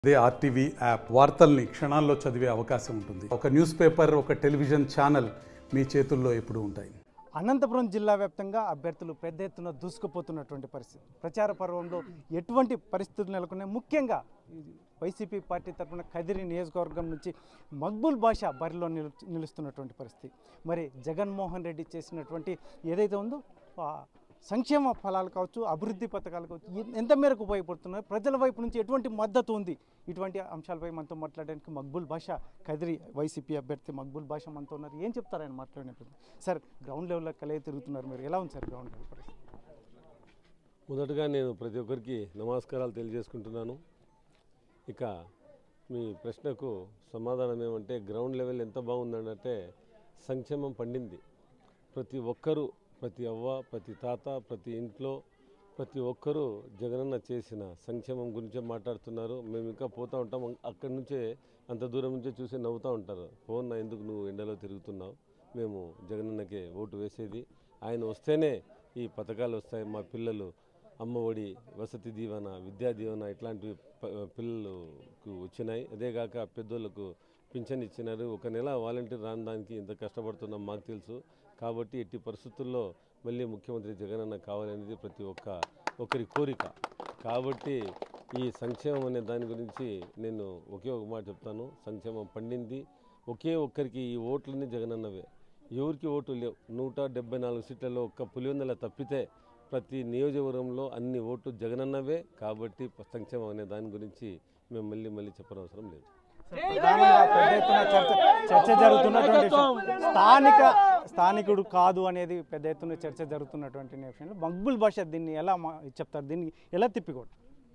అదే RTV app వార్తల్ని క్షణాల్లో చదివే అవకాశం ఉంటుంది ఒక న్యూస్ పేపర్ ఒక టెలివిజన్ ఛానల్ మీ చేతుల్లో ఎప్పుడూ ఉంటాయి అనంతపురం జిల్లా వ్యాప్తంగా అభ్యర్థులు పెద్ద ఎత్తున దూసుకుపోతున్నటువంటి పరిస్థితి ప్రచార పర్వంలో ఎటువంటి పరిస్థితులు నెలకొన్నాయి ముఖ్యంగా ఇది వైసీపీ పార్టీ తరఫున కదిరి నియోజకవర్గం నుంచి మక్బుల్ బాషా బరిలో నిలు నిలుస్తున్నటువంటి పరిస్థితి మరి జగన్మోహన్ రెడ్డి చేసినటువంటి ఏదైతే ఉందో ఆ సంక్షేమ ఫలాలు కావచ్చు అభివృద్ధి పథకాలు కావచ్చు ఎ- ఎంత మేరకు ఉపయోగపడుతున్నాయి ప్రజల వైపు నుంచి ఎటువంటి మద్దతు ఉంది ఇటువంటి అంశాలపై మనతో మాట్లాడడానికి మక్బుల్ భాష కదిరి వైసీపీ అభ్యర్థి మక్బుల్ భాష మనతో ఉన్నారు ఏం చెప్తారు ఆయన మాట్లాడినప్పుడు సార్ గ్రౌండ్ లెవెల్లో కలిగి తిరుగుతున్నారు మీరు ఎలా ఉంది సార్ గ్రౌండ్ లెవెల్ పరిస్థితి మొదటగా నేను ప్రతి ఒక్కరికి నమస్కారాలు తెలియజేసుకుంటున్నాను ఇక మీ ప్రశ్నకు సమాధానం ఏమంటే గ్రౌండ్ లెవెల్ ఎంత బాగుందంటే సంక్షేమం పండింది ప్రతి ఒక్కరూ ప్రతి అవ్వ ప్రతి తాత ప్రతి ఇంట్లో ప్రతి ఒక్కరూ జగనన్న చేసిన సంక్షేమం గురించే మాట్లాడుతున్నారు మేము ఇంకా పోతూ ఉంటాం అక్కడి నుంచే అంత దూరం నుంచే చూసి నవ్వుతూ ఉంటారు ఫోన్ ఎందుకు నువ్వు ఎండలో తిరుగుతున్నావు మేము జగనన్నకే ఓటు వేసేది ఆయన వస్తేనే ఈ పథకాలు వస్తాయి మా పిల్లలు అమ్మఒడి వసతి దీవెన విద్యా దీవెన ఇట్లాంటివి ప- పిల్లలకు వచ్చినాయి అదేగాక పెద్దోళ్ళకు పింఛన్ ఇచ్చినారు ఒక నెల వాలంటీర్ రాని దానికి ఇంత కష్టపడుతున్నాం మాకు తెలుసు కాబట్టి ఎట్టి పరిస్థితుల్లో మళ్ళీ ముఖ్యమంత్రి జగనన్న కావాలనేది ప్రతి ఒక్క ఒకరి కోరిక కాబట్టి ఈ సంక్షేమం అనే దాని గురించి నేను ఒకే ఒక మాట చెప్తాను సంక్షేమం పండింది ఒకే ఒక్కరికి ఈ ఓట్లన్నీ జగనన్నవే ఎవరికి ఓటు లేవు నూట డెబ్బై నాలుగు సీట్లలో ఒక్క పులివెందుల తప్పితే ప్రతి నియోజకవర్గంలో అన్ని ఓట్లు జగనన్నవే కాబట్టి సంక్షేమం అనే దాని గురించి మేము మళ్ళీ మళ్ళీ చెప్పనవసరం లేదు ప్రధానంగా పెద్ద ఎత్తున చర్చ చర్చ జరుగుతున్నటువంటి విషయం. స్థానిక స్థానికుడు కాదు అనేది పెద్ద ఎత్తున చర్చ జరుగుతున్నటువంటి విషయంలో మక్బుల్ భాష దీన్ని ఎలా మా- చెప్తారు దీన్ని ఎలా తిప్పికొట్టు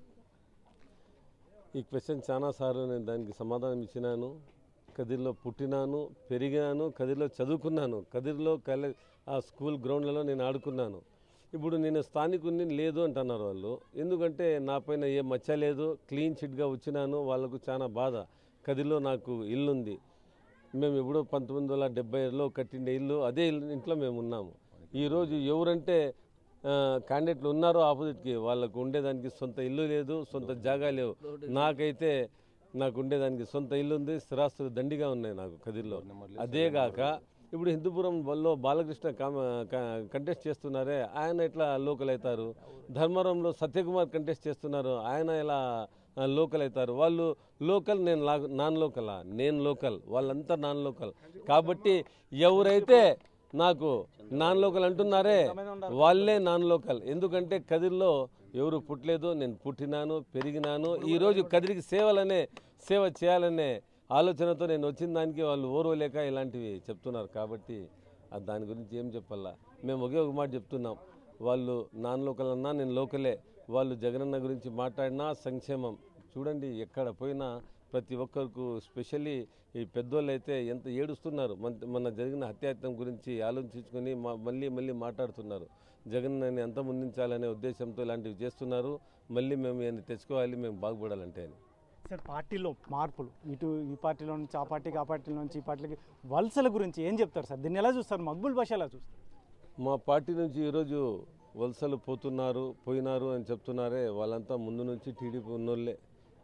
ఈ క్వశ్చన్ చాలాసార్లు నేను దానికి సమాధానం ఇచ్చినాను కదిర్లో పుట్టినాను పెరిగినాను కదిర్లో చదువుకున్నాను కదిర్లో కల ఆ స్కూల్ గ్రౌండ్లలో నేను ఆడుకున్నాను ఇప్పుడు నేను స్థానికుని లేదు అంటున్నారు వాళ్ళు ఎందుకంటే నా పైన ఏ మచ్చ లేదు క్లీన్ చిట్గా వచ్చినాను వాళ్ళకు చాలా బాధ కదిర్లో నాకు ఇల్లుంది మేము ఎప్పుడో పంతొమ్మిది వందల డెబ్బైలో కట్టిన ఇల్లు అదే ఇల్లు ఇంట్లో మేము ఉన్నాము ఈరోజు ఎవరంటే క్యాండిడేట్లు ఉన్నారో ఆపోజిట్కి వాళ్ళకు ఉండేదానికి సొంత ఇల్లు లేదు సొంత జాగా లేవు నాకైతే నాకు ఉండేదానికి సొంత ఇల్లు ఉంది స్థిరాస్తులు దండిగా ఉన్నాయి నాకు కదిర్లో అదేగాక ఇప్పుడు హిందూపురం వల్ల బాలకృష్ణ కంటెస్ట్ చేస్తున్నారే ఆయన ఎట్లా లోకల్ అవుతారు ధర్మవరంలో సత్యకుమార్ కంటెస్ట్ చేస్తున్నారు ఆయన ఎలా ఆ, లోకల్ అవుతారు వాళ్ళు లోకల్ నేను లా- నాన్ లోకలా నేను లోకల్ వాళ్ళంతా నాన్ లోకల్ కాబట్టి ఎవరైతే నాకు నాన్ లోకల్ అంటున్నారే వాళ్ళే నాన్ లోకల్ ఎందుకంటే కదిర్లో ఎవరు పుట్టలేదు నేను పుట్టినాను పెరిగినాను ఈరోజు కదిరికి సేవలనే సేవ చేయాలనే ఆలోచనతో నేను వచ్చిన దానికి వాళ్ళు ఓర్వలేక ఇలాంటివి చెప్తున్నారు కాబట్టి ఆ దాని గురించి ఏం చెప్పాలా మేము ఒకే ఒక మాట చెప్తున్నాం వాళ్ళు నాన్ లోకల్ అన్నా నేను లోకలే వాళ్ళు జగనన్న గురించి మాట్లాడినా సంక్షేమం చూడండి ఎక్కడ పోయినా ప్రతి ఒక్కరికి స్పెషల్లీ ఈ పెద్దోళ్ళు అయితే ఎంత ఏడుస్తున్నారు మన మన జరిగిన హత్యాయత్నం గురించి ఆలోచించుకొని మా మళ్ళీ మళ్ళీ మాట్లాడుతున్నారు జగనన్నని ఎంత ముందించాలనే ఉద్దేశంతో ఇలాంటివి చేస్తున్నారు మళ్ళీ మేము ఈయన్ని తెచ్చుకోవాలి మేము బాగుపడాలంటే అని సార్ పార్టీలో మార్పులు ఇటు ఈ పార్టీలో నుంచి ఆ పార్టీకి ఆ పార్టీలో నుంచి ఈ పార్టీకి వలసల గురించి ఏం చెప్తారు సార్ దీన్ని ఎలా చూస్తారు మక్బుల్ భాష ఎలా చూస్తారు మా పార్టీ నుంచి ఈరోజు వలసలు పోతున్నారు పోయినారు అని చెప్తున్నారే వాళ్ళంతా ముందు నుంచి టీడీపీ ఉన్నోళ్ళే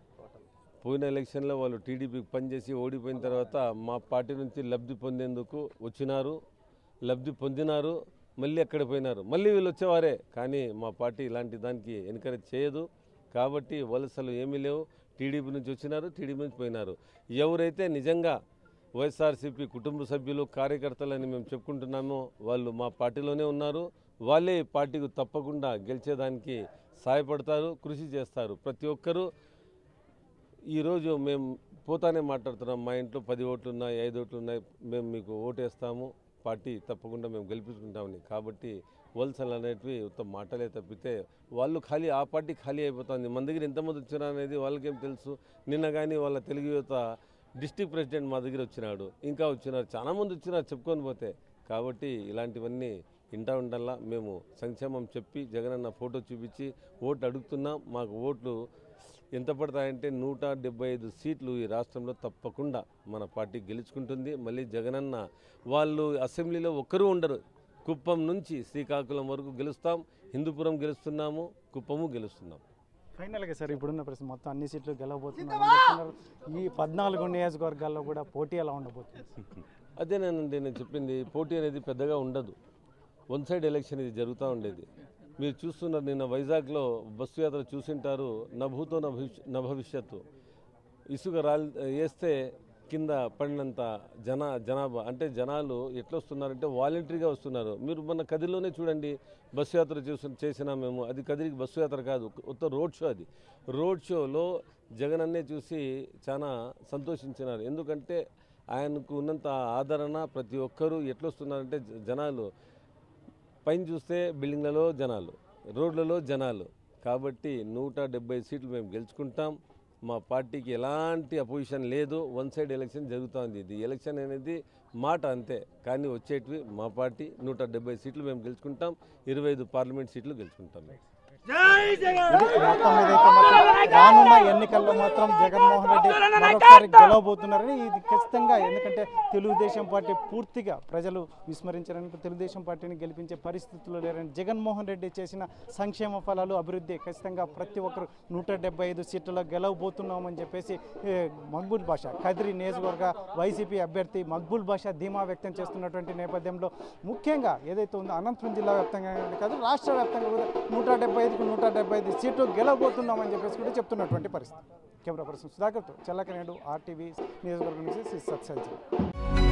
పోయిన ఎలక్షన్లో వాళ్ళు టీడీపీకి పనిచేసి ఓడిపోయిన తర్వాత మా పార్టీ నుంచి లబ్ధి పొందేందుకు వచ్చినారు లబ్ధి పొందినారు మళ్ళీ ఎక్కడ పోయినారు మళ్ళీ వీళ్ళు వచ్చేవారే కానీ మా పార్టీ ఇలాంటి దానికి ఎన్కరేజ్ చేయదు కాబట్టి వలసలు ఏమీ లేవు టీడీపీ నుంచి వచ్చినారు టీడీపీ నుంచి పోయినారు ఎవరైతే నిజంగా వైఎస్ఆర్సీపీ కుటుంబ సభ్యులు కార్యకర్తలని మేము చెప్పుకుంటున్నామో వాళ్ళు మా పార్టీలోనే ఉన్నారు వాళ్ళే ఈ పార్టీకి తప్పకుండా గెలిచేదానికి సహాయపడతారు కృషి చేస్తారు ప్రతి ఒక్కరూ ఈరోజు మేము పోతానే మాట్లాడుతున్నాం మా ఇంట్లో పది ఓట్లు ఉన్నాయి ఐదు ఓట్లు ఉన్నాయి మేము మీకు ఓటేస్తాము పార్టీ తప్పకుండా మేము గెలిపించుకుంటామని కాబట్టి వలసలు అనేటివి ఉత్తమ మాటలే తప్పితే వాళ్ళు ఖాళీ ఆ పార్టీ ఖాళీ అయిపోతుంది మన దగ్గర ఎంతమంది వచ్చినా అనేది వాళ్ళకేం తెలుసు నిన్న కానీ వాళ్ళ తెలుగు యువత డిస్టిక్ ప్రెసిడెంట్ మా దగ్గర వచ్చినాడు ఇంకా వచ్చినారు చాలా మంది వచ్చినారు చెప్పుకొని పోతే కాబట్టి ఇలాంటివన్నీ ఇంటా ఉండల్లా మేము సంక్షేమం చెప్పి జగనన్న ఫోటో చూపించి ఓట్లు అడుగుతున్నాం మాకు ఓట్లు ఎంత పడతాయంటే నూట డెబ్బై ఐదు సీట్లు ఈ రాష్ట్రంలో తప్పకుండా మన పార్టీ గెలుచుకుంటుంది మళ్ళీ జగనన్న వాళ్ళు అసెంబ్లీలో ఒక్కరూ ఉండరు కుప్పం నుంచి శ్రీకాకుళం వరకు గెలుస్తాం హిందూపురం గెలుస్తున్నాము కుప్పము గెలుస్తున్నాం ఫైనల్గా సార్ ఇప్పుడున్న పరిస్థితి మొత్తం అన్ని సీట్లు గెలవబోతున్నారు అని చెప్తున్నారు. ఈ పద్నాలుగు నియోజకవర్గాల్లో కూడా పోటీ ఎలా ఉండబోతుంది అదేనండి నేను చెప్పింది పోటీ అనేది పెద్దగా ఉండదు వన్ సైడ్ ఎలక్షన్ ఇది జరుగుతూ ఉండేది మీరు చూస్తున్నారు నిన్న వైజాగ్లో బస్సు యాత్ర చూసింటారు నభూతో నా భవిష్య నా భవిష్యత్తు ఇసుక రాల్ వేస్తే కింద పడినంత జన జనాభా అంటే జనాలు ఎట్లా వస్తున్నారంటే వాలంటరీగా వస్తున్నారు మీరు మన కదిలోనే చూడండి బస్సు యాత్ర చూసి చేసినా మేము అది కదిరికి బస్సు యాత్ర కాదు ఉత్త రోడ్ షో అది రోడ్ షోలో జగన్ అన్నే చూసి చాలా సంతోషించినారు ఎందుకంటే ఆయనకు ఉన్నంత ఆదరణ ప్రతి ఒక్కరూ ఎట్లొస్తున్నారంటే జ- జనాలు పైన చూస్తే బిల్డింగ్లలో జనాలు రోడ్లలో జనాలు కాబట్టి నూట డెబ్బై సీట్లు మేము గెలుచుకుంటాం మా పార్టీకి ఎలాంటి అపోజిషన్ లేదు వన్ సైడ్ ఎలక్షన్ జరుగుతుంది ఇది ఎలక్షన్ అనేది మాట అంతే కానీ వచ్చేటివి మా పార్టీ నూట డెబ్బై సీట్లు మేము గెలుచుకుంటాం ఇరవై ఐదు పార్లమెంట్ సీట్లు గెలుచుకుంటాం మేము ఇది మొత్తం మీద అయితే మాత్రం రానున్న ఎన్నికల్లో మాత్రం జగన్మోహన్ రెడ్డి మరొకసారి గెలవబోతున్నారని ఇది ఖచ్చితంగా ఎందుకంటే తెలుగుదేశం పార్టీ పూర్తిగా ప్రజలు విస్మరించారని తెలుగుదేశం పార్టీని గెలిపించే పరిస్థితుల్లో లేరని జగన్మోహన్ రెడ్డి చేసిన సంక్షేమ ఫలాలు అభివృద్ధి ఖచ్చితంగా ప్రతి ఒక్కరు నూట డెబ్బై ఐదు సీట్లలో గెలవబోతున్నామని చెప్పేసి ఏ, మక్బూల్ భాష కదిరి నియోజకవర్గ వైసీపీ అభ్యర్థి మక్బూల్ భాష ధీమా వ్యక్తం చేస్తున్నటువంటి నేపథ్యంలో ముఖ్యంగా ఏదైతే ఉందో అనంతపురం జిల్లా వ్యాప్తంగా కాదు రాష్ట్ర వ్యాప్తంగా కూడా నూట డెబ్బై ఐదుకు నూట డెబ్బై ఐదు సీట్లు గెలవబోతున్నామని చెప్పేసి కూడా చెప్తున్నటువంటి పరిస్థితి కెమెరా పర్సన్ సుధాకర్తో చల్లకనేడు ఆర్టీవీ నియోజకవర్గం నుంచి శ్రీ సత్సంజీ